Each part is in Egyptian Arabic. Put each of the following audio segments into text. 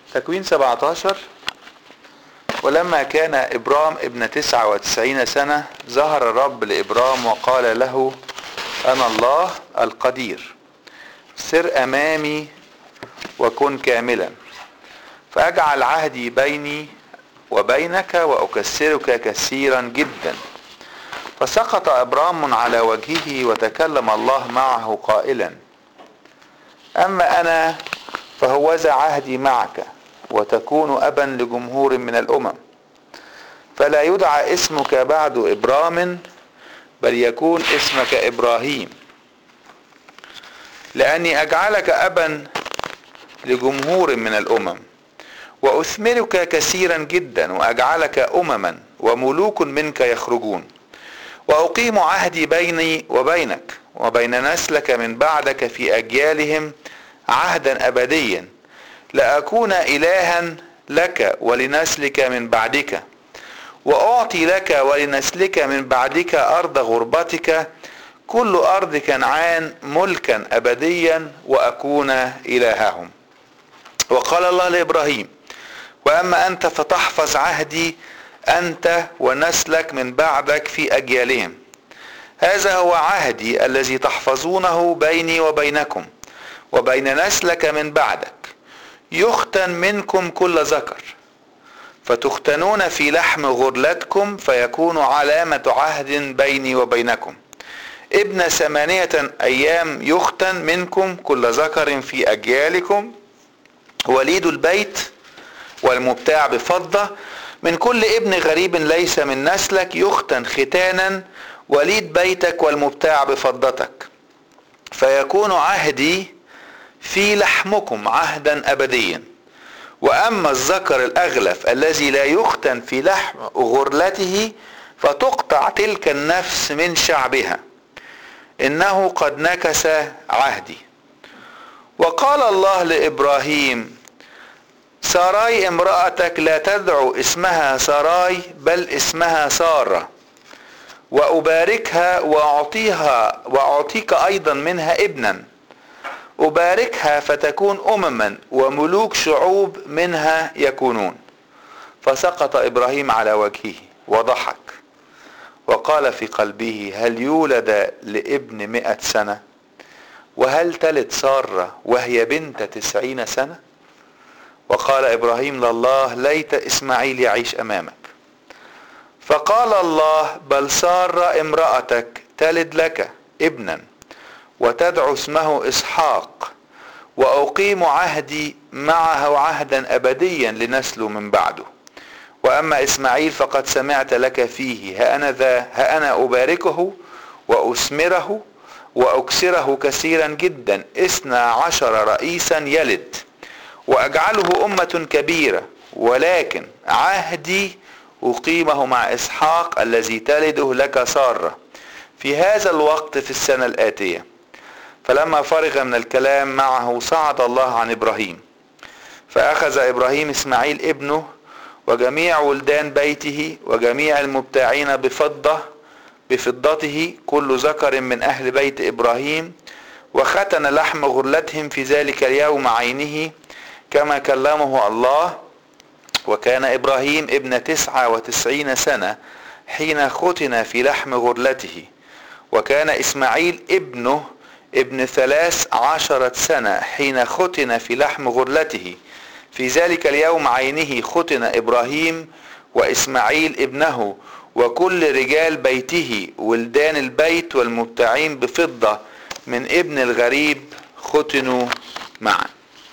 تكوين 17 ولما كان إبرام ابن تسعة وتسعين سنة ظهر الرب لإبرام وقال له أنا الله القدير سر أمامي وكن كاملا فأجعل عهدي بيني وبينك وأكسرك كثيرا جدا فسقط إبرام على وجهه وتكلم الله معه قائلا أما أنا فهوذا عهدي معك وتكون أبا لجمهور من الأمم فلا يدعى اسمك بعد إبرام بل يكون اسمك إبراهيم لأني أجعلك أبا لجمهور من الأمم وأثمرك كثيرا جدا وأجعلك أمما وملوك منك يخرجون وأقيم عهدي بيني وبينك وبين نسلك من بعدك في أجيالهم عهدا أبديا لأكون إلها لك ولنسلك من بعدك وأعطي لك ولنسلك من بعدك أرض غربتك كل أرض كنعان ملكا أبديا وأكون إلههم وقال الله لإبراهيم وأما أنت فتحفظ عهدي أنت ونسلك من بعدك في أجيالهم هذا هو عهدي الذي تحفظونه بيني وبينكم وبين نسلك من بعدك يختن منكم كل ذكر فتختنون في لحم غرلتكم فيكون علامة عهد بيني وبينكم ابن ثمانية أيام يختن منكم كل ذكر في أجيالكم وليد البيت والمبتاع بفضة من كل ابن غريب ليس من نسلك يختن ختانا وليد بيتك والمبتاع بفضتك فيكون عهدي في لحمكم عهدا أبديا وأما الذكر الأغلف الذي لا يختن في لحم غرلته فتقطع تلك النفس من شعبها إنه قد نكس عهدي وقال الله لإبراهيم ساراي امرأتك لا تدعو اسمها ساراي بل اسمها سارة وأباركها وأعطيها وأعطيك أيضا منها ابنا أباركها فتكون أمما وملوك شعوب منها يكونون فسقط إبراهيم على وجهه وضحك وقال في قلبه هل يولد لابن مئة سنة وهل تلد سارة وهي بنت تسعين سنة وقال إبراهيم لله ليت إسماعيل يعيش أمامك فقال الله بل سارة امرأتك تلد لك ابنا وتدعو اسمه إسحاق وأقيم عهدي معه عهدا أبديا لنسله من بعده وأما إسماعيل فقد سمعت لك فيه ها أنا ذا ها أنا أباركه وأثمره وأكسره كثيرا جدا اثنى عشر رئيسا يلد وأجعله أمة كبيرة ولكن عهدي أقيمه مع إسحاق الذي تلده لك سارة في هذا الوقت في السنة الآتية فلما فرغ من الكلام معه صعد الله عن إبراهيم فأخذ إبراهيم إسماعيل ابنه وجميع ولدان بيته وجميع المبتاعين بفضة بفضته كل ذكر من أهل بيت إبراهيم وختن لحم غرلتهم في ذلك اليوم عينه كما كلمه الله وكان إبراهيم ابن تسعة وتسعين سنة حين ختن في لحم غرلته وكان إسماعيل ابنه ابن ثلاث عشرة سنة حين ختن في لحم غرلته في ذلك اليوم عينه ختن إبراهيم وإسماعيل ابنه وكل رجال بيته ولدان البيت والمبتاعين بفضة من ابن الغريب ختنوا معا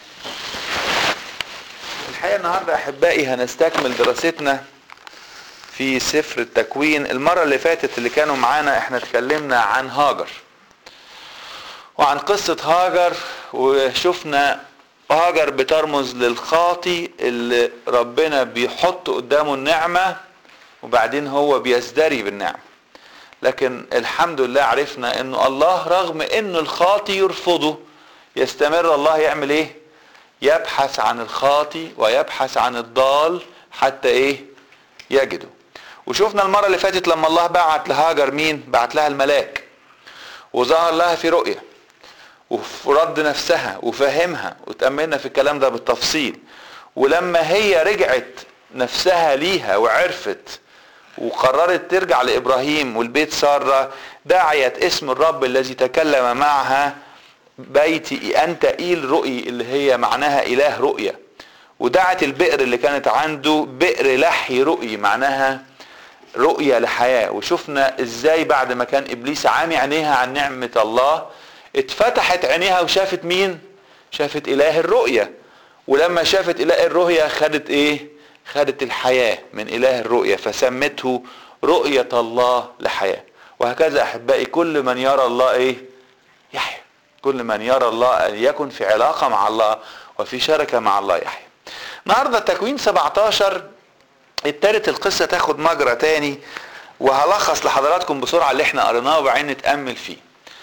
الحقيقة النهاردة أحبائي هنستكمل دراستنا في سفر التكوين المرة اللي فاتت اللي كانوا معانا احنا اتكلمنا عن هاجر وعن قصة هاجر وشفنا هاجر بترمز للخاطي اللي ربنا بيحط قدامه النعمة وبعدين هو بيزدري بالنعمة لكن الحمد لله عرفنا انه الله رغم انه الخاطي يرفضه يستمر الله يعمل ايه يبحث عن الخاطي ويبحث عن الضال حتى ايه يجده وشفنا المرة اللي فاتت لما الله بعت لهاجر مين بعت لها الملاك وظهر لها في رؤية ورد نفسها وفهمها وتأملنا في الكلام ده بالتفصيل ولما هي رجعت نفسها ليها وعرفت وقررت ترجع لابراهيم والبيت ساره دعيت اسم الرب الذي تكلم معها بيتي انت ايل رؤي اللي هي معناها اله رؤيه ودعت البئر اللي كانت عنده بئر لحي رؤي معناها رؤية لحياة وشفنا ازاي بعد ما كان ابليس عامي عينيها عن نعمة الله اتفتحت عينيها وشافت مين شافت اله الرؤية ولما شافت اله الرؤية خدت ايه خدت الحياة من اله الرؤية فسمته رؤية الله لحياة وهكذا احبائي كل من يرى الله ايه يحيى كل من يرى الله ان يكن في علاقة مع الله وفي شركة مع الله يحيى النهاردة تكوين 17 ابتدت القصة تاخد مجرى تاني وهلخص لحضراتكم بسرعة اللي احنا قريناه وبعدين نتأمل فيه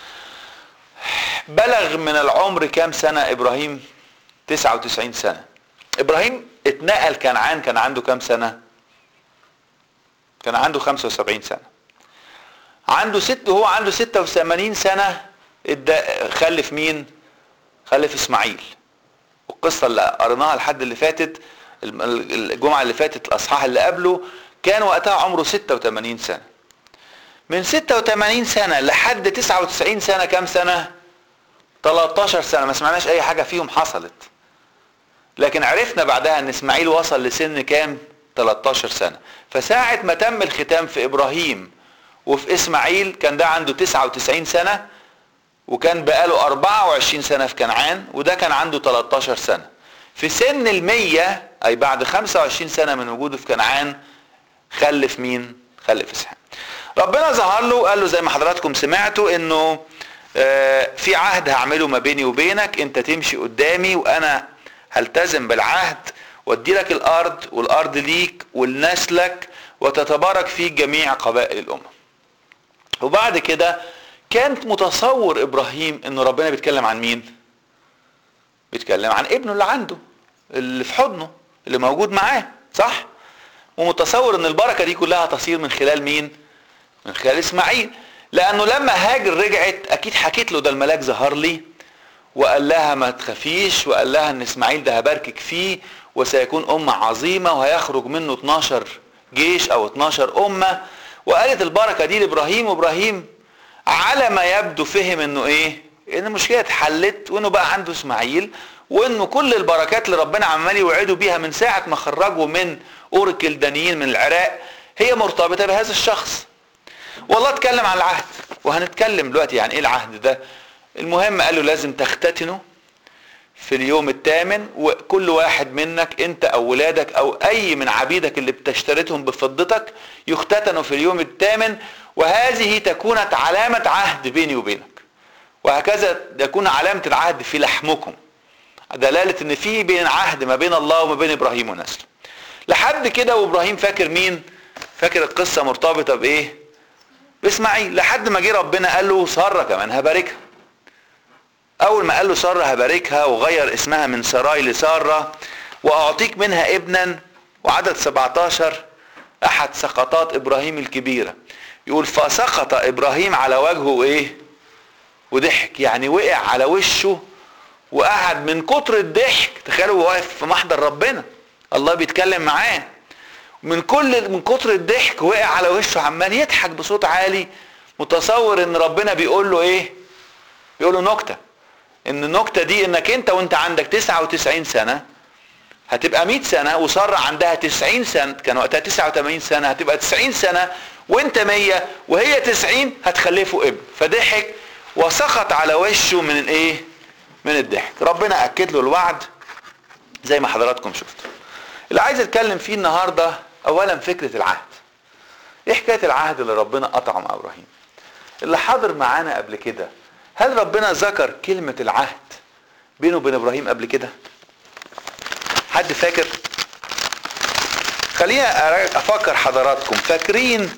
بلغ من العمر كام سنة ابراهيم 99 سنة ابراهيم اتنقل كنعان كان عنده كام سنة كان عنده 75 سنة عنده ست وهو عنده 86 سنة خلف مين خلف اسماعيل والقصة اللي قريناها الحد اللي فاتت الجمعة اللي فاتت الأصحاح اللي قبله كان وقتها عمره 86 سنة من 86 سنة لحد 99 سنة كام سنة 13 سنة ما سمعناش أي حاجة فيهم حصلت لكن عرفنا بعدها أن إسماعيل وصل لسن كام 13 سنة فساعة ما تم الختام في إبراهيم وفي إسماعيل كان ده عنده 99 سنة وكان بقاله 24 سنة في كنعان وده كان عنده 13 سنة في سن المية أي بعد 25 سنة من وجوده في كنعان خلف مين؟ خلف إسحاق. ربنا ظهر له قال له زي ما حضراتكم سمعتوا إنه في عهد هعمله ما بيني وبينك أنت تمشي قدامي وأنا هلتزم بالعهد وادي لك الأرض والأرض ليك ولنسلك وتتبارك فيك جميع قبائل الأمم. وبعد كده كانت متصور إبراهيم إنه ربنا بيتكلم عن مين؟ بيتكلم عن ابنه اللي عنده اللي في حضنه اللي موجود معاه صح ومتصور ان البركه دي كلها تصير من خلال مين من خلال اسماعيل لانه لما هاجر رجعت اكيد حكيت له ده الملاك ظهر لي وقال لها ما تخافيش وقال لها ان اسماعيل ده هباركك فيه وسيكون امه عظيمه وهيخرج منه 12 جيش او 12 امه وقالت البركه دي لابراهيم وابراهيم على ما يبدو فهم انه ايه ان المشكله اتحلت وانه بقى عنده اسماعيل وانه كل البركات اللي ربنا عمال يوعده بيها من ساعه ما خرجوا من اور الكلدانيين من العراق هي مرتبطه بهذا الشخص والله اتكلم عن العهد وهنتكلم دلوقتي يعني ايه العهد ده المهم قال له لازم تختتنوا في اليوم الثامن وكل واحد منك انت او ولادك او اي من عبيدك اللي بتشتريتهم بفضتك يختتنوا في اليوم الثامن وهذه تكون علامة عهد بيني وبينك وهكذا يكون علامة العهد في لحمكم دلالة ان في بين عهد ما بين الله وما بين ابراهيم ونسله لحد كده وابراهيم فاكر مين فاكر القصة مرتبطة بايه باسماعيل لحد ما جه ربنا قال له سارة كمان هباركها اول ما قال له سارة هباركها وغير اسمها من سراي لسارة واعطيك منها ابنا وعدد 17 احد سقطات ابراهيم الكبيرة يقول فسقط ابراهيم على وجهه ايه وضحك يعني وقع على وشه وقعد من كتر الضحك تخيلوا هو واقف في محضر ربنا الله بيتكلم معاه من كل من كتر الضحك وقع على وشه عمال يضحك بصوت عالي متصور ان ربنا بيقول له ايه بيقول له نكته ان النكته دي انك انت وانت عندك 99 سنه هتبقى 100 سنه وساره عندها 90 سنه كان وقتها 89 سنه هتبقى 90 سنه وانت 100 وهي 90 هتخلفوا ابن فضحك وسقط على وشه من الايه من الضحك ربنا اكد له الوعد زي ما حضراتكم شفتوا اللي عايز اتكلم فيه النهارده اولا فكره العهد ايه حكايه العهد اللي ربنا قطعه مع ابراهيم اللي حاضر معانا قبل كده هل ربنا ذكر كلمه العهد بينه وبين ابراهيم قبل كده حد فاكر خلينا افكر حضراتكم فاكرين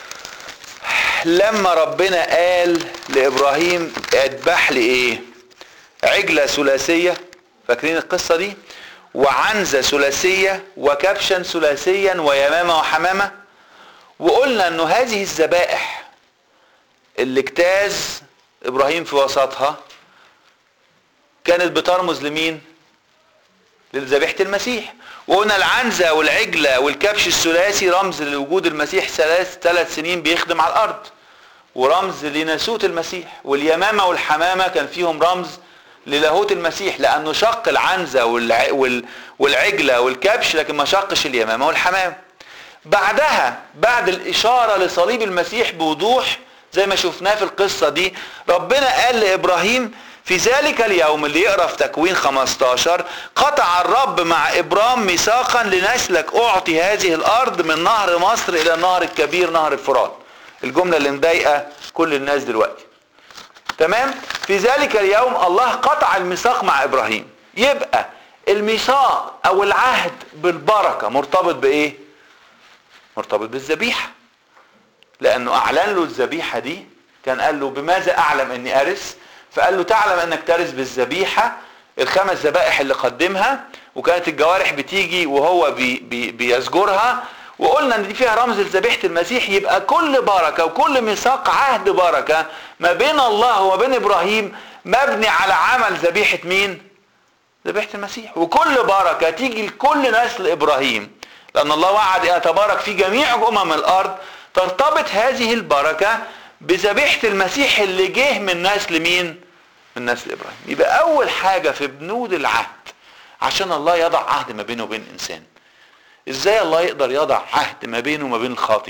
لما ربنا قال لابراهيم اذبح لي ايه عجله ثلاثيه فاكرين القصه دي وعنزه ثلاثيه وكبشا ثلاثيا ويمامه وحمامه وقلنا انه هذه الذبائح اللي اجتاز ابراهيم في وسطها كانت بترمز لمين لذبيحة المسيح وقلنا العنزة والعجلة والكبش الثلاثي رمز لوجود المسيح ثلاث ثلاث سنين بيخدم على الأرض ورمز لناسوت المسيح واليمامة والحمامة كان فيهم رمز للاهوت المسيح لأنه شق العنزة والع... وال... والعجلة والكبش لكن ما شقش اليمامة والحمام بعدها بعد الإشارة لصليب المسيح بوضوح زي ما شفناه في القصة دي ربنا قال لإبراهيم في ذلك اليوم اللي يقرا في تكوين 15 قطع الرب مع ابرام ميثاقا لنسلك اعطي هذه الارض من نهر مصر الى النهر الكبير نهر الفرات الجمله اللي مضايقه كل الناس دلوقتي تمام في ذلك اليوم الله قطع الميثاق مع ابراهيم يبقى الميثاق او العهد بالبركه مرتبط بايه مرتبط بالذبيحه لانه اعلن له الذبيحه دي كان قال له بماذا اعلم اني ارث فقال له تعلم انك ترث بالذبيحه الخمس ذبائح اللي قدمها وكانت الجوارح بتيجي وهو بي بي بيزجرها وقلنا ان دي فيها رمز لذبيحه المسيح يبقى كل بركه وكل ميثاق عهد بركه ما بين الله وما بين ابراهيم مبني على عمل ذبيحه مين؟ ذبيحه المسيح وكل بركه تيجي لكل نسل ابراهيم لان الله وعد ان يتبارك في جميع امم الارض ترتبط هذه البركه بذبيحه المسيح اللي جه من نسل مين؟ من نسل ابراهيم يبقى اول حاجه في بنود العهد عشان الله يضع عهد ما بينه وبين الانسان ازاي الله يقدر يضع عهد ما بينه وما بين الخاطي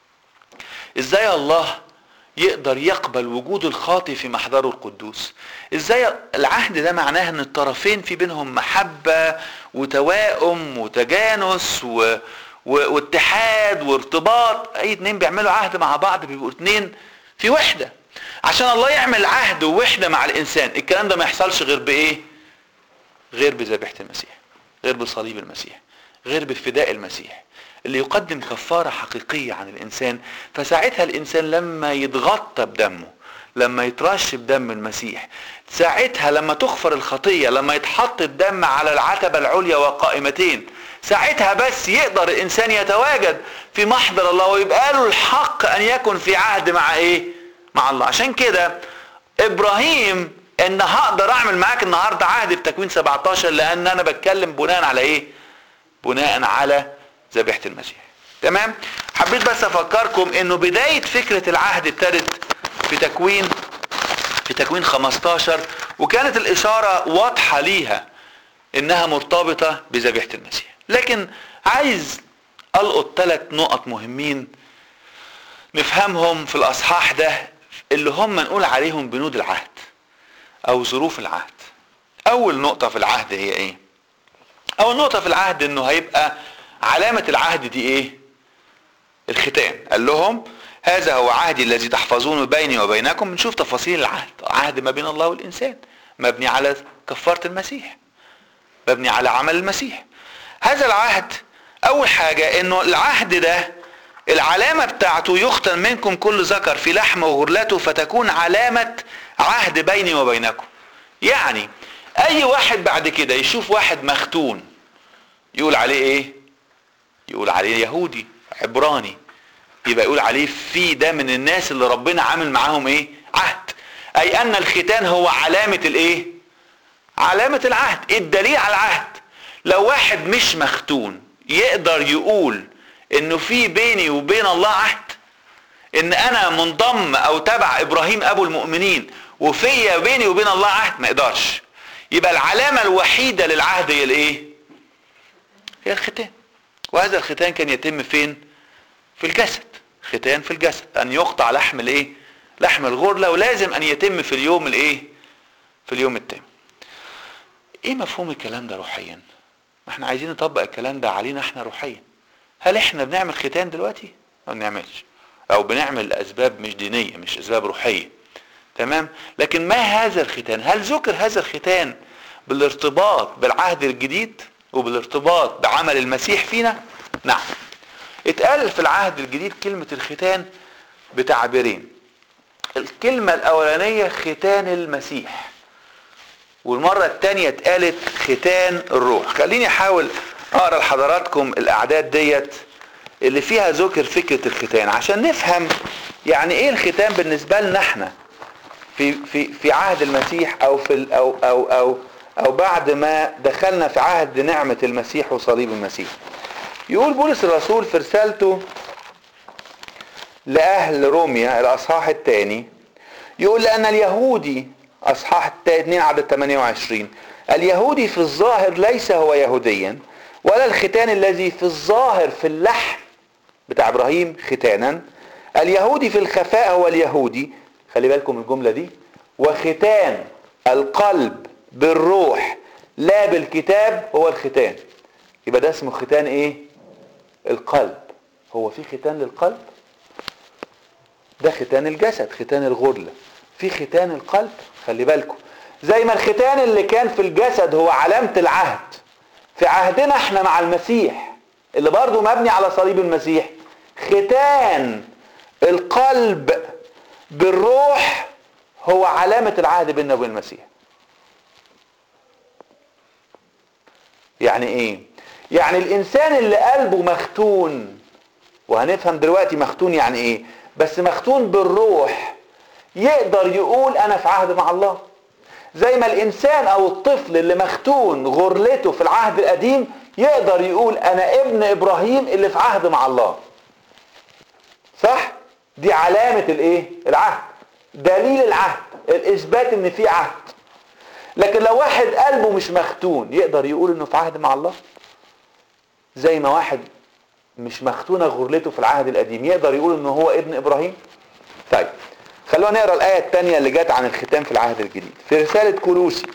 ازاي الله يقدر يقبل وجود الخاطي في محضره القدوس ازاي العهد ده معناه ان الطرفين في بينهم محبة وتوائم وتجانس و... و... واتحاد وارتباط اي اتنين بيعملوا عهد مع بعض بيبقوا اتنين في وحدة عشان الله يعمل عهد ووحدة مع الانسان الكلام ده ما يحصلش غير بايه غير بذبيحة المسيح غير بصليب المسيح غير بفداء المسيح اللي يقدم كفارة حقيقية عن الإنسان فساعتها الإنسان لما يتغطى بدمه لما يترش بدم المسيح ساعتها لما تغفر الخطية لما يتحط الدم على العتبة العليا وقائمتين ساعتها بس يقدر الإنسان يتواجد في محضر الله ويبقى له الحق أن يكن في عهد مع إيه؟ مع الله عشان كده إبراهيم ان هقدر اعمل معاك النهارده عهد في تكوين 17 لان انا بتكلم بناء على ايه بناء على ذبيحه المسيح تمام حبيت بس افكركم انه بدايه فكره العهد ابتدت في تكوين في تكوين 15 وكانت الاشاره واضحه ليها انها مرتبطه بذبيحه المسيح لكن عايز القط ثلاث نقط مهمين نفهمهم في الاصحاح ده اللي هم نقول عليهم بنود العهد او ظروف العهد اول نقطة في العهد هي ايه اول نقطة في العهد انه هيبقى علامة العهد دي ايه الختان قال لهم هذا هو عهدي الذي تحفظونه بيني وبينكم بنشوف تفاصيل العهد عهد ما بين الله والانسان مبني على كفارة المسيح مبني على عمل المسيح هذا العهد اول حاجة انه العهد ده العلامة بتاعته يختن منكم كل ذكر في لحم وغرلته فتكون علامة عهد بيني وبينكم يعني اي واحد بعد كده يشوف واحد مختون يقول عليه ايه يقول عليه يهودي عبراني يبقى يقول عليه في ده من الناس اللي ربنا عامل معاهم ايه عهد اي ان الختان هو علامة الايه علامة العهد الدليل على العهد لو واحد مش مختون يقدر يقول انه في بيني وبين الله عهد ان انا منضم او تبع ابراهيم ابو المؤمنين وفيا بيني وبين الله عهد ما يقدرش يبقى العلامة الوحيدة للعهد هي الايه هي الختان وهذا الختان كان يتم فين في الجسد ختان في الجسد ان يقطع لحم الايه لحم الغرلة ولازم ان يتم في اليوم الايه في اليوم التام ايه مفهوم الكلام ده روحيا ما احنا عايزين نطبق الكلام ده علينا احنا روحيا هل احنا بنعمل ختان دلوقتي ما بنعملش او بنعمل لاسباب مش دينية مش اسباب روحية تمام لكن ما هذا الختان هل ذكر هذا الختان بالارتباط بالعهد الجديد وبالارتباط بعمل المسيح فينا نعم اتقال في العهد الجديد كلمة الختان بتعبيرين الكلمة الاولانية ختان المسيح والمرة التانية اتقالت ختان الروح خليني احاول اقرا لحضراتكم الاعداد ديت اللي فيها ذكر فكرة الختان عشان نفهم يعني ايه الختان بالنسبة لنا احنا في في في عهد المسيح او في ال او او او او بعد ما دخلنا في عهد نعمة المسيح وصليب المسيح يقول بولس الرسول في رسالته لأهل روميا الأصحاح الثاني يقول لأن اليهودي أصحاح 2 عدد 28 اليهودي في الظاهر ليس هو يهوديا ولا الختان الذي في الظاهر في اللحم بتاع إبراهيم ختانا اليهودي في الخفاء هو اليهودي خلي بالكم الجملة دي وختان القلب بالروح لا بالكتاب هو الختان يبقى ده اسمه ختان ايه القلب هو في ختان للقلب ده ختان الجسد ختان الغرلة في ختان القلب خلي بالكم زي ما الختان اللي كان في الجسد هو علامة العهد في عهدنا احنا مع المسيح اللي برضه مبني على صليب المسيح ختان القلب بالروح هو علامة العهد بيننا وبين المسيح يعني ايه يعني الانسان اللي قلبه مختون وهنفهم دلوقتي مختون يعني ايه بس مختون بالروح يقدر يقول انا في عهد مع الله زي ما الانسان او الطفل اللي مختون غرلته في العهد القديم يقدر يقول انا ابن ابراهيم اللي في عهد مع الله صح دي علامة الايه العهد دليل العهد الاثبات ان في عهد لكن لو واحد قلبه مش مختون يقدر يقول انه في عهد مع الله زي ما واحد مش مختونة غرلته في العهد القديم يقدر يقول انه هو ابن ابراهيم طيب خلونا نقرا الايه الثانيه اللي جت عن الختام في العهد الجديد في رساله كولوسي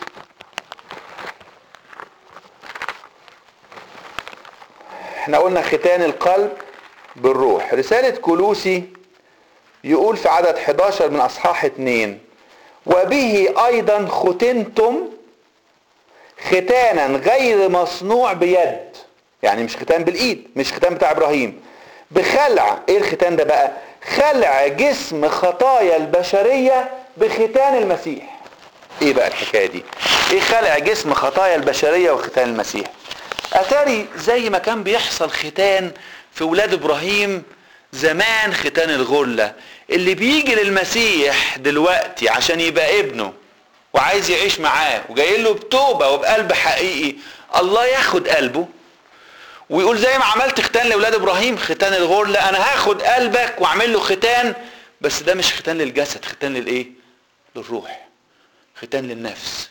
احنا قلنا ختان القلب بالروح رساله كولوسي يقول في عدد 11 من اصحاح 2 وبه ايضا ختنتم ختانا غير مصنوع بيد يعني مش ختان بالايد مش ختان بتاع ابراهيم بخلع ايه الختان ده بقى خلع جسم خطايا البشرية بختان المسيح ايه بقى الحكاية دي ايه خلع جسم خطايا البشرية وختان المسيح اتاري زي ما كان بيحصل ختان في ولاد ابراهيم زمان ختان الغلة اللي بيجي للمسيح دلوقتي عشان يبقى ابنه وعايز يعيش معاه وجاي له بتوبة وبقلب حقيقي الله ياخد قلبه ويقول زي ما عملت ختان لاولاد ابراهيم ختان الغرله انا هاخد قلبك واعمل له ختان بس ده مش ختان للجسد ختان للايه للروح ختان للنفس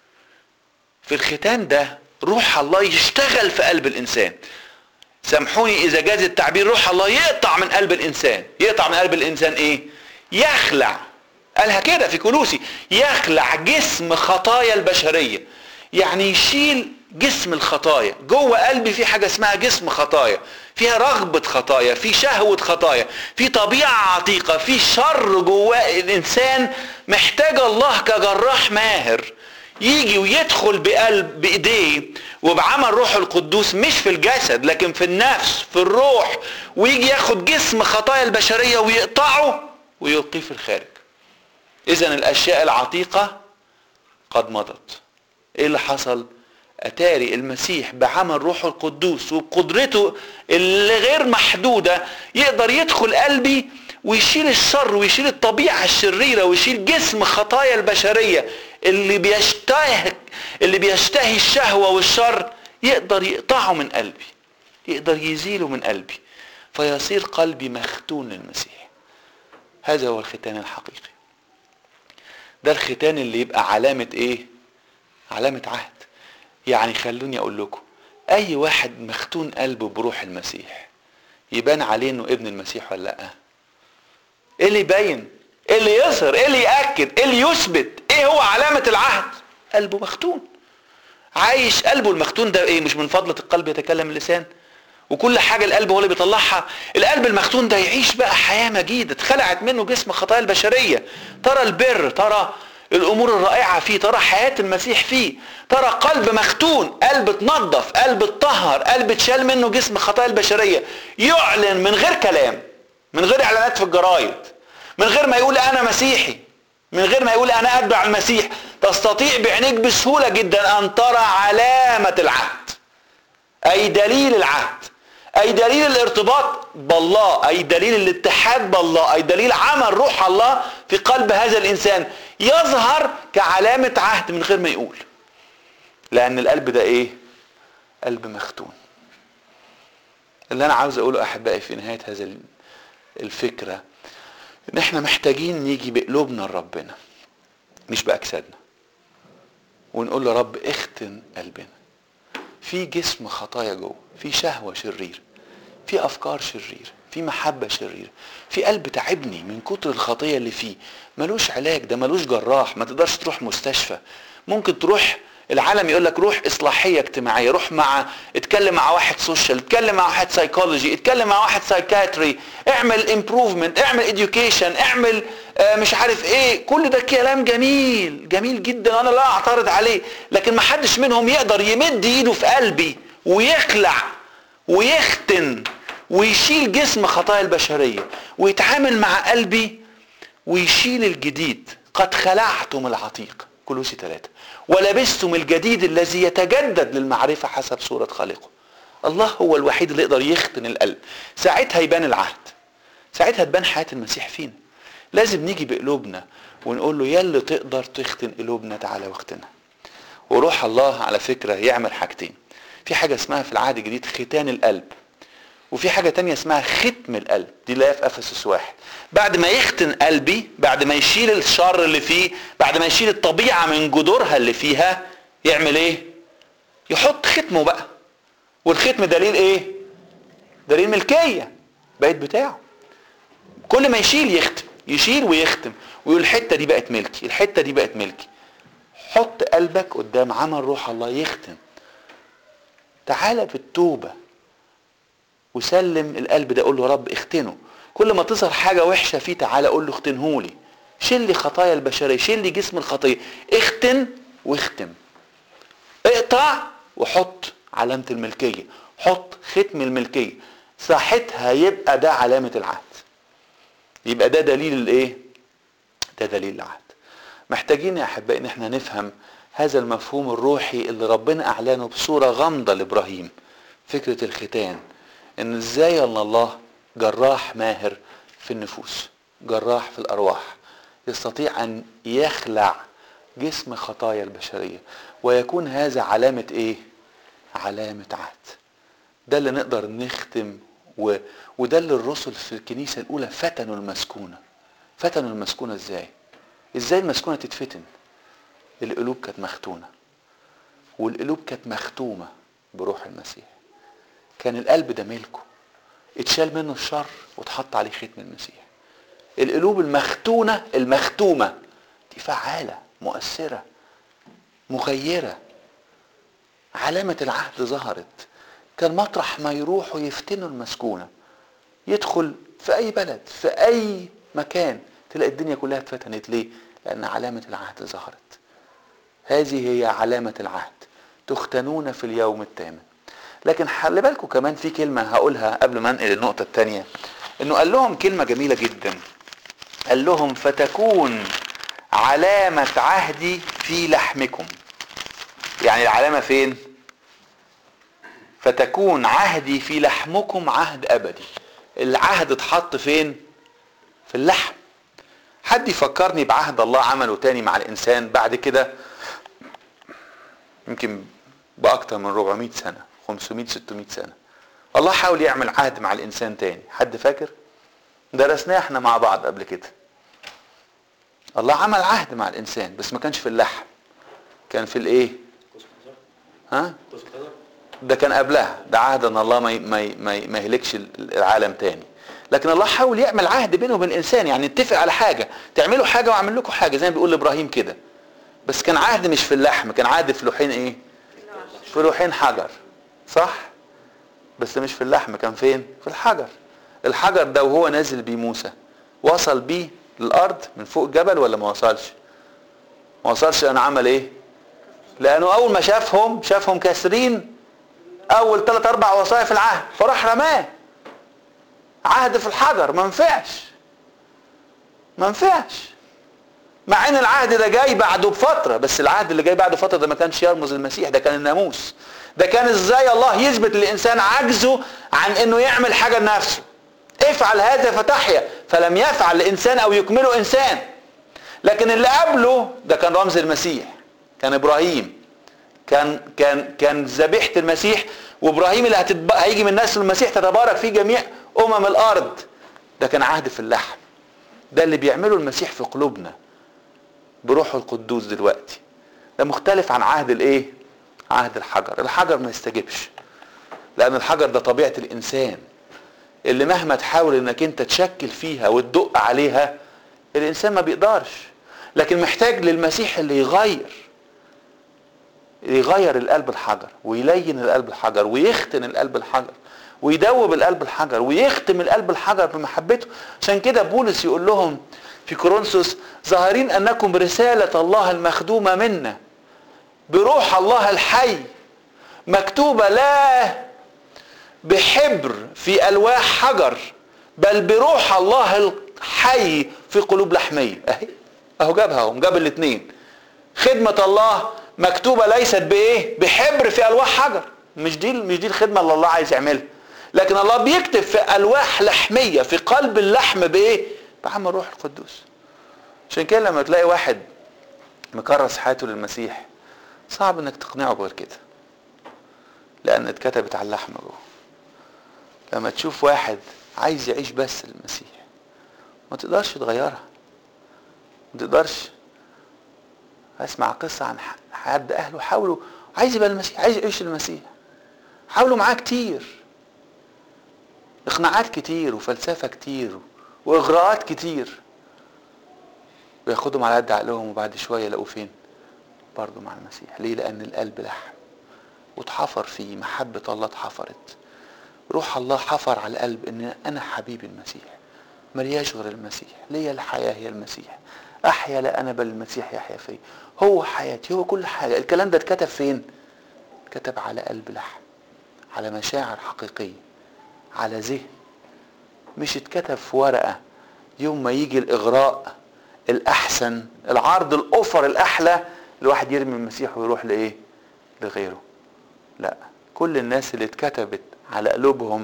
في الختان ده روح الله يشتغل في قلب الانسان سامحوني اذا جاز التعبير روح الله يقطع من قلب الانسان يقطع من قلب الانسان ايه يخلع قالها كده في كلوسي يخلع جسم خطايا البشريه يعني يشيل جسم الخطايا جوه قلبي في حاجه اسمها جسم خطايا فيها رغبه خطايا في شهوه خطايا في طبيعه عتيقه في شر جواه الانسان محتاج الله كجراح ماهر يجي ويدخل بقلب بايديه وبعمل روح القدوس مش في الجسد لكن في النفس في الروح ويجي ياخد جسم خطايا البشريه ويقطعه ويلقيه في الخارج اذا الاشياء العتيقه قد مضت ايه اللي حصل اتاري المسيح بعمل روحه القدوس وبقدرته اللي غير محدودة يقدر يدخل قلبي ويشيل الشر ويشيل الطبيعة الشريرة ويشيل جسم خطايا البشرية اللي بيشتهي اللي بيشتهي الشهوة والشر يقدر يقطعه من قلبي يقدر يزيله من قلبي فيصير قلبي مختون للمسيح هذا هو الختان الحقيقي ده الختان اللي يبقى علامة ايه علامة عهد يعني خلوني اقول لكم اي واحد مختون قلبه بروح المسيح يبان عليه انه ابن المسيح ولا لا ايه اللي يبين ايه اللي يظهر ايه اللي ياكد ايه اللي يثبت ايه هو علامه العهد قلبه مختون عايش قلبه المختون ده ايه مش من فضله القلب يتكلم اللسان وكل حاجه القلب هو اللي بيطلعها القلب المختون ده يعيش بقى حياه مجيده اتخلعت منه جسم خطايا البشريه ترى البر ترى الامور الرائعه فيه ترى حياه المسيح فيه ترى قلب مختون قلب اتنظف قلب اتطهر قلب اتشال منه جسم خطايا البشريه يعلن من غير كلام من غير اعلانات في الجرايد من غير ما يقول انا مسيحي من غير ما يقول انا اتبع المسيح تستطيع بعينيك بسهوله جدا ان ترى علامه العهد اي دليل العهد اي دليل الارتباط بالله اي دليل الاتحاد بالله اي دليل عمل روح الله في قلب هذا الانسان يظهر كعلامة عهد من غير ما يقول لان القلب ده ايه قلب مختون اللي انا عاوز اقوله احبائي في نهايه هذا الفكره ان احنا محتاجين نيجي بقلوبنا لربنا مش باجسادنا ونقول له رب اختن قلبنا في جسم خطايا جوه في شهوه شرير في افكار شرير في محبه شريره في قلب تعبني من كتر الخطيه اللي فيه ملوش علاج ده ملوش جراح ما تقدرش تروح مستشفى ممكن تروح العالم يقول لك روح اصلاحيه اجتماعيه روح مع اتكلم مع واحد سوشيال اتكلم مع واحد سايكولوجي اتكلم مع واحد سايكاتري اعمل امبروفمنت اعمل اديوكيشن اعمل آه مش عارف ايه كل ده كلام جميل جميل جدا وانا لا اعترض عليه لكن ما حدش منهم يقدر يمد ايده في قلبي ويخلع ويختن ويشيل جسم خطايا البشريه ويتعامل مع قلبي ويشيل الجديد قد خلعتم العتيق كلوسي ثلاثة ولبستم الجديد الذي يتجدد للمعرفة حسب صورة خالقه الله هو الوحيد اللي يقدر يختن القلب ساعتها يبان العهد ساعتها تبان حياة المسيح فينا لازم نيجي بقلوبنا ونقول له يا اللي تقدر تختن قلوبنا تعالى واختنها وروح الله على فكرة يعمل حاجتين في حاجة اسمها في العهد الجديد ختان القلب وفي حاجة تانية اسمها ختم القلب دي اللي هي في افسس واحد بعد ما يختن قلبي بعد ما يشيل الشر اللي فيه بعد ما يشيل الطبيعة من جذورها اللي فيها يعمل ايه يحط ختمه بقى والختم دليل ايه دليل ملكية بقت بتاعه كل ما يشيل يختم يشيل ويختم ويقول الحتة دي بقت ملكي الحتة دي بقت ملكي حط قلبك قدام عمل روح الله يختم تعالى بالتوبة وسلم القلب ده قول له رب اختنه كل ما تظهر حاجة وحشة فيه تعالى قول له اختنهولي شيل لي خطايا البشرية شيل لي جسم الخطية اختن واختم اقطع وحط علامة الملكية حط ختم الملكية ساعتها يبقى ده علامة العهد يبقى ده دليل الايه ده دليل العهد محتاجين يا احبائي ان احنا نفهم هذا المفهوم الروحي اللي ربنا اعلنه بصورة غامضة لابراهيم فكرة الختان ان ازاي ان الله جراح ماهر في النفوس جراح في الارواح يستطيع ان يخلع جسم خطايا البشريه ويكون هذا علامه ايه علامه عهد ده اللي نقدر نختم و... وده اللي الرسل في الكنيسه الاولى فتنوا المسكونه فتنوا المسكونه ازاي ازاي المسكونه تتفتن القلوب كانت مختونه والقلوب كانت مختومه بروح المسيح كان القلب ده ملكه اتشال منه الشر واتحط عليه ختم المسيح القلوب المختونة المختومة دي فعالة مؤثرة مغيرة علامة العهد ظهرت كان مطرح ما يروحوا يفتنوا المسكونة يدخل في أي بلد في أي مكان تلاقي الدنيا كلها اتفتنت ليه؟ لأن علامة العهد ظهرت هذه هي علامة العهد تختنون في اليوم الثامن لكن خلي بالكم كمان في كلمة هقولها قبل ما انقل النقطة الثانية انه قال لهم كلمة جميلة جدا قال لهم فتكون علامة عهدي في لحمكم يعني العلامة فين فتكون عهدي في لحمكم عهد ابدي العهد اتحط فين في اللحم حد يفكرني بعهد الله عمله تاني مع الانسان بعد كده يمكن باكتر من 400 سنه 500 600 سنه الله حاول يعمل عهد مع الانسان تاني حد فاكر درسناه احنا مع بعض قبل كده الله عمل عهد مع الانسان بس ما كانش في اللحم كان في الايه ها ده كان قبلها ده عهد ان الله ما ما ما, ما يهلكش العالم تاني لكن الله حاول يعمل عهد بينه وبين الانسان يعني نتفق على حاجه تعملوا حاجه واعمل لكم حاجه زي ما بيقول لابراهيم كده بس كان عهد مش في اللحم كان عهد في لوحين ايه في لوحين حجر صح بس مش في اللحم كان فين في الحجر الحجر ده وهو نازل بيه موسى وصل بيه للارض من فوق الجبل ولا ما وصلش ما وصلش لانه عمل ايه لانه اول ما شافهم شافهم كاسرين اول ثلاث اربع وصايا في العهد فراح رماه عهد في الحجر ما نفعش ما نفعش مع ان العهد ده جاي بعده بفتره بس العهد اللي جاي بعده فتره ده ما كانش يرمز المسيح ده كان الناموس ده كان ازاي الله يثبت للانسان عجزه عن انه يعمل حاجه لنفسه افعل هذا فتحيا فلم يفعل لانسان او يكمله انسان لكن اللي قبله ده كان رمز المسيح كان ابراهيم كان كان كان ذبيحه المسيح وابراهيم اللي هتتب... هيجي من نسل المسيح تتبارك فيه جميع امم الارض ده كان عهد في اللحم ده اللي بيعمله المسيح في قلوبنا بروحه القدوس دلوقتي ده مختلف عن عهد الايه عهد الحجر الحجر ما يستجبش لان الحجر ده طبيعه الانسان اللي مهما تحاول انك انت تشكل فيها وتدق عليها الانسان ما بيقدرش لكن محتاج للمسيح اللي يغير يغير القلب الحجر ويلين القلب الحجر ويختن القلب الحجر ويدوب القلب الحجر ويختم القلب الحجر بمحبته عشان كده بولس يقول لهم في كورنثوس ظاهرين انكم رساله الله المخدومه منا بروح الله الحي مكتوبه لا بحبر في الواح حجر بل بروح الله الحي في قلوب لحميه اهي اهو جابها اهو جاب الاثنين خدمه الله مكتوبه ليست بايه بحبر في الواح حجر مش دي مش دي الخدمه اللي الله عايز يعملها لكن الله بيكتب في الواح لحميه في قلب اللحم بايه بعمل الروح القدوس عشان كده لما تلاقي واحد مكرس حياته للمسيح صعب انك تقنعه بغير كده لان اتكتبت على اللحم جوه لما تشوف واحد عايز يعيش بس للمسيح ما تقدرش تغيرها ما تقدرش اسمع قصة عن حد اهله حاولوا عايز يبقى المسيح عايز يعيش للمسيح حاولوا معاه كتير اقناعات كتير وفلسفة كتير واغراءات كتير وياخدهم على قد عقلهم وبعد شوية يلاقوا فين برضه مع المسيح ليه لان القلب لحم واتحفر فيه محبة الله اتحفرت روح الله حفر على القلب ان انا حبيب المسيح ملياش غير المسيح ليا الحياة هي المسيح احيا لا انا بل المسيح يحيا فيا هو حياتي هو كل حاجة الكلام ده اتكتب فين كتب على قلب لحم على مشاعر حقيقية على ذهن مش اتكتب في ورقة يوم ما يجي الاغراء الاحسن العرض الاوفر الاحلى الواحد يرمي المسيح ويروح لايه لغيره لا كل الناس اللي اتكتبت على قلوبهم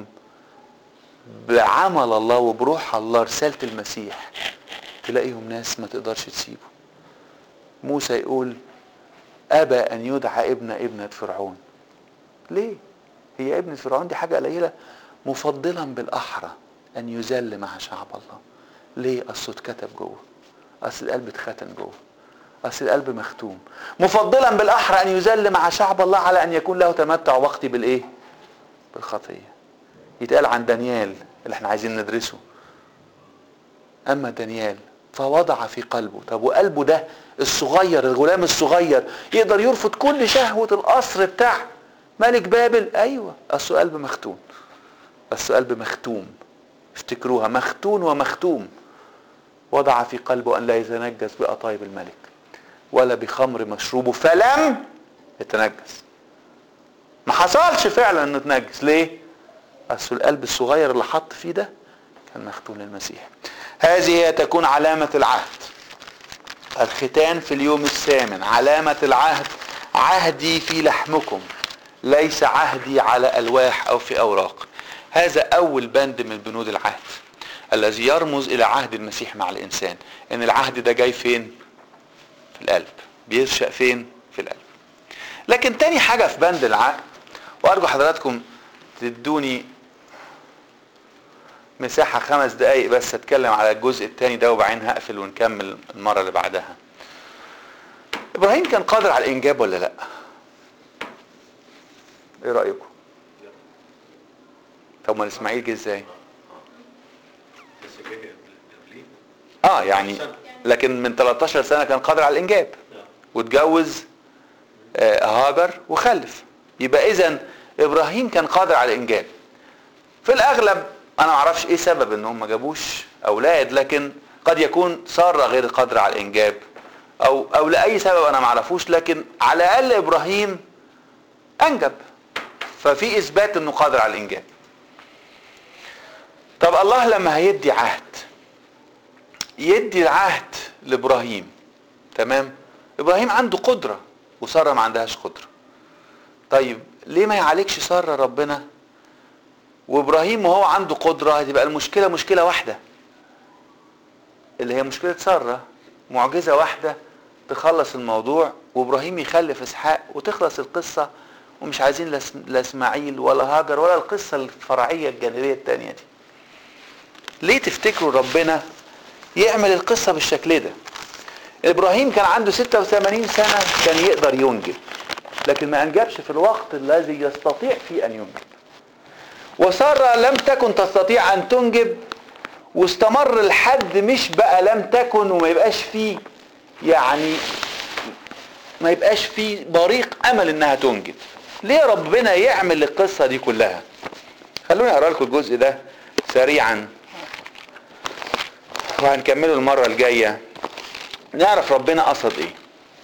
بعمل الله وبروح الله رسالة المسيح تلاقيهم ناس ما تقدرش تسيبه موسى يقول أبى أن يدعى ابن ابنة فرعون ليه هي ابنة فرعون دي حاجة قليلة مفضلا بالأحرى أن يذل مع شعب الله ليه أصله اتكتب جوه أصل القلب اتختن جوه أصل القلب مختوم مفضلا بالأحرى أن يذل مع شعب الله على أن يكون له تمتع وقتي بالإيه بالخطية يتقال عن دانيال اللي احنا عايزين ندرسه أما دانيال فوضع في قلبه طب وقلبه ده الصغير الغلام الصغير يقدر يرفض كل شهوة القصر بتاع ملك بابل أيوة أصله قلب مختون أصله قلب مختوم افتكروها مختون ومختوم وضع في قلبه أن لا يتنجس بأطايب الملك ولا بخمر مشروبه فلم يتنجس ما حصلش فعلا انه اتنجس ليه اصل القلب الصغير اللي حط فيه ده كان مختون للمسيح هذه هي تكون علامة العهد الختان في اليوم الثامن علامة العهد عهدي في لحمكم ليس عهدي على ألواح أو في أوراق هذا أول بند من بنود العهد الذي يرمز إلى عهد المسيح مع الإنسان إن العهد ده جاي فين في القلب بيرشق فين في القلب لكن تاني حاجة في بند العقل وأرجو حضراتكم تدوني مساحة خمس دقايق بس أتكلم على الجزء التاني ده وبعدين هقفل ونكمل المرة اللي بعدها إبراهيم كان قادر على الإنجاب ولا لأ؟ إيه رأيكم؟ طب ما إسماعيل جه إزاي؟ اه يعني لكن من 13 سنة كان قادر على الإنجاب واتجوز هاجر وخلف يبقى اذا ابراهيم كان قادر على الانجاب في الاغلب انا ما اعرفش ايه سبب ان هم ما جابوش اولاد لكن قد يكون ساره غير قادره على الانجاب او او لاي سبب انا ما اعرفوش لكن على الاقل ابراهيم انجب ففي اثبات انه قادر على الانجاب طب الله لما هيدي عهد يدي العهد لابراهيم تمام ابراهيم عنده قدره وساره ما عندهاش قدره طيب ليه ما يعالجش ساره ربنا وابراهيم وهو عنده قدره هتبقى المشكله مشكله واحده اللي هي مشكله ساره معجزه واحده تخلص الموضوع وابراهيم يخلف اسحاق وتخلص القصه ومش عايزين لا إسم- لا اسماعيل ولا هاجر ولا القصه الفرعيه الجانبيه الثانيه دي ليه تفتكروا ربنا يعمل القصه بالشكل ده ابراهيم كان عنده 86 سنه كان يقدر ينجب لكن ما انجبش في الوقت الذي يستطيع فيه ان ينجب وساره لم تكن تستطيع ان تنجب واستمر الحد مش بقى لم تكن وما يبقاش فيه يعني ما يبقاش فيه بريق امل انها تنجب ليه ربنا يعمل القصه دي كلها خلوني اقرا لكم الجزء ده سريعا وهنكمله المره الجايه نعرف ربنا قصد ايه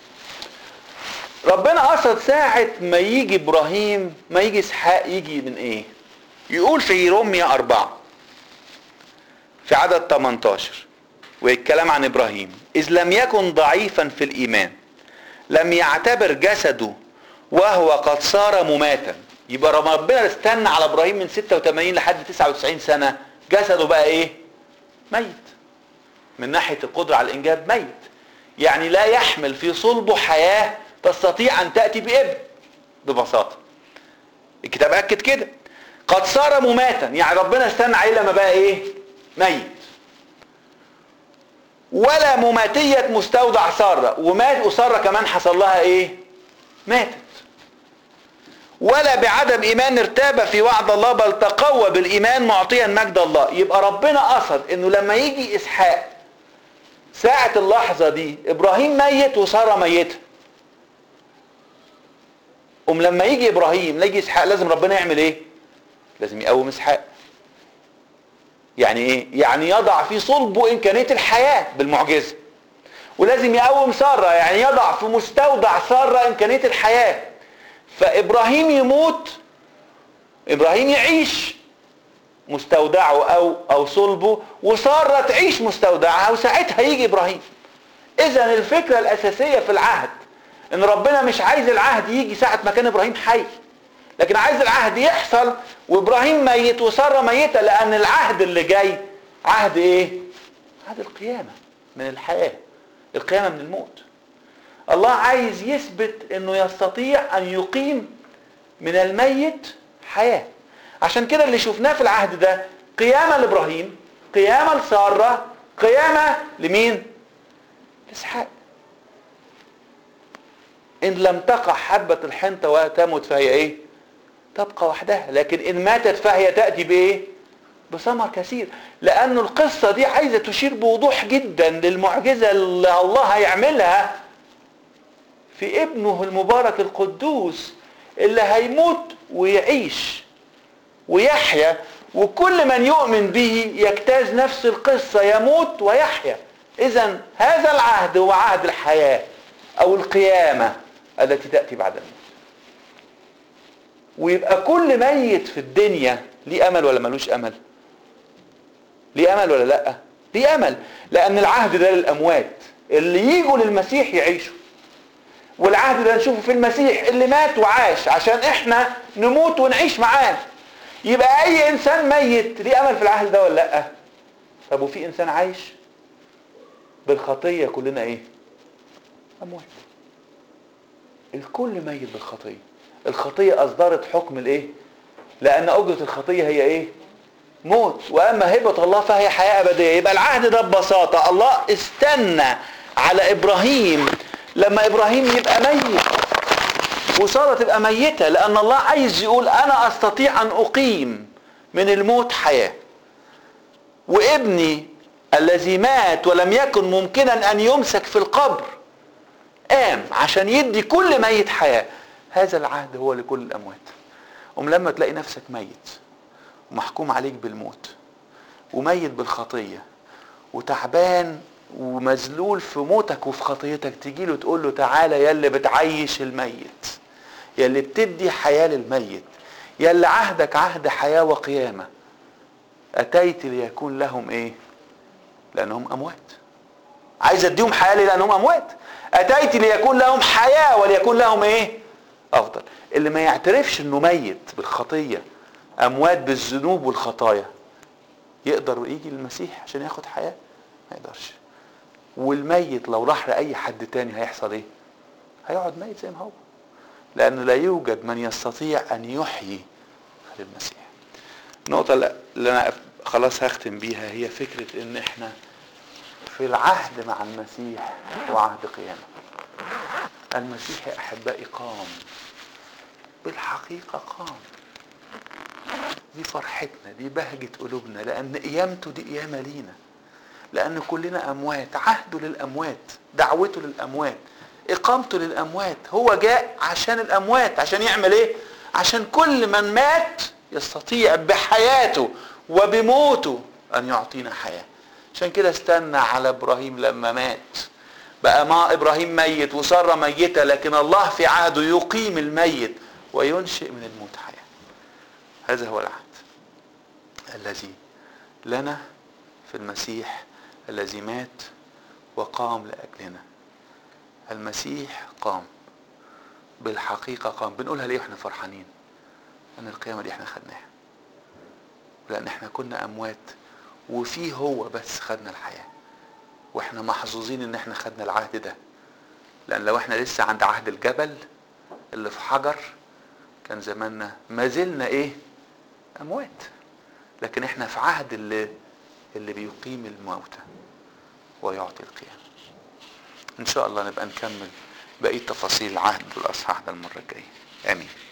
ربنا قصد ساعة ما يجي ابراهيم ما يجي اسحاق يجي من ايه يقول في روميا أربعة في عدد 18 والكلام عن ابراهيم اذ لم يكن ضعيفا في الايمان لم يعتبر جسده وهو قد صار مماتا يبقى ربنا استنى على ابراهيم من 86 لحد 99 سنه جسده بقى ايه ميت من ناحيه القدره على الانجاب ميت يعني لا يحمل في صلبه حياه تستطيع ان تاتي بابن ببساطه الكتاب اكد كده قد صار مماتا يعني ربنا استنى عليه لما بقى ايه ميت ولا مماتية مستودع سارة ومات وسارة كمان حصل لها ايه ماتت ولا بعدم ايمان ارتاب في وعد الله بل تقوى بالايمان معطيا مجد الله يبقى ربنا قصد انه لما يجي اسحاق ساعة اللحظة دي ابراهيم ميت وسارة ميتة أم لما يجي ابراهيم لا يجي اسحاق لازم ربنا يعمل ايه لازم يقوم اسحاق يعني ايه يعني يضع في صلبه امكانيه الحياه بالمعجزه ولازم يقوم ساره يعني يضع في مستودع ساره امكانيه الحياه فابراهيم يموت ابراهيم يعيش مستودعه او او صلبه وساره تعيش مستودعها وساعتها يجي ابراهيم اذا الفكره الاساسيه في العهد ان ربنا مش عايز العهد يجي ساعه ما كان ابراهيم حي لكن عايز العهد يحصل وابراهيم ميت وساره ميته لان العهد اللي جاي عهد ايه عهد القيامه من الحياه القيامه من الموت الله عايز يثبت انه يستطيع ان يقيم من الميت حياه عشان كده اللي شفناه في العهد ده قيامه لابراهيم قيامه لساره قيامه لمين لاسحاق ان لم تقع حبه الحنطه وتمت فهي ايه تبقى وحدها لكن ان ماتت فهي تاتي بايه بثمر كثير لان القصه دي عايزه تشير بوضوح جدا للمعجزه اللي الله هيعملها في ابنه المبارك القدوس اللي هيموت ويعيش ويحيا وكل من يؤمن به يجتاز نفس القصه يموت ويحيا اذا هذا العهد هو عهد الحياه او القيامه التي تاتي بعد الموت ويبقى كل ميت في الدنيا ليه امل ولا ملوش امل ليه امل ولا لا ليه امل لان العهد ده للاموات اللي يجوا للمسيح يعيشوا والعهد ده نشوفه في المسيح اللي مات وعاش عشان احنا نموت ونعيش معاه يبقى اي انسان ميت ليه امل في العهد ده ولا لا طب وفي انسان عايش بالخطيه كلنا ايه اموات الكل ميت بالخطيه الخطيه اصدرت حكم الايه لان اجره الخطيه هي ايه موت واما هبه الله فهي حياه ابديه يبقى العهد ده ببساطه الله استنى على ابراهيم لما ابراهيم يبقى ميت وساره تبقى ميته لان الله عايز يقول انا استطيع ان اقيم من الموت حياه وابني الذي مات ولم يكن ممكنا ان يمسك في القبر قام عشان يدي كل ميت حياه هذا العهد هو لكل الاموات ام لما تلاقي نفسك ميت ومحكوم عليك بالموت وميت بالخطيه وتعبان ومذلول في موتك وفي خطيتك تجي له تقول له تعالى يا اللي بتعيش الميت يا اللي بتدي حياه للميت يا اللي عهدك عهد حياه وقيامه اتيت ليكون لهم ايه لانهم اموات عايز اديهم حياه ليه لانهم اموات اتيت ليكون لهم حياه وليكون لهم ايه افضل اللي ما يعترفش انه ميت بالخطيه اموات بالذنوب والخطايا يقدر يجي للمسيح عشان ياخد حياه ما يقدرش والميت لو راح لاي حد تاني هيحصل ايه هيقعد ميت زي ما هو لأنه لا يوجد من يستطيع أن يحيي غير المسيح النقطة اللي أنا خلاص هختم بيها هي فكرة إن إحنا في العهد مع المسيح وعهد قيامه المسيح يا أحبائي قام بالحقيقة قام دي فرحتنا دي بهجة قلوبنا لأن قيامته دي قيامة لينا لأن كلنا أموات عهده للأموات دعوته للأموات إقامته للأموات هو جاء عشان الأموات عشان يعمل إيه عشان كل من مات يستطيع بحياته وبموته أن يعطينا حياة عشان كده استنى على إبراهيم لما مات بقى ما إبراهيم ميت وسارة ميتة لكن الله في عهده يقيم الميت وينشئ من الموت حياة هذا هو العهد الذي لنا في المسيح الذي مات وقام لأجلنا المسيح قام بالحقيقة قام بنقولها ليه واحنا فرحانين ان القيامة دي احنا خدناها لان احنا كنا اموات وفيه هو بس خدنا الحياة واحنا محظوظين ان احنا خدنا العهد ده لان لو احنا لسه عند عهد الجبل اللي في حجر كان زماننا ما زلنا ايه اموات لكن احنا في عهد اللي اللي بيقيم الموتى ويعطي القيامة ان شاء الله نبقى نكمل بقية تفاصيل العهد والاصحاح ده المرة الجاية امين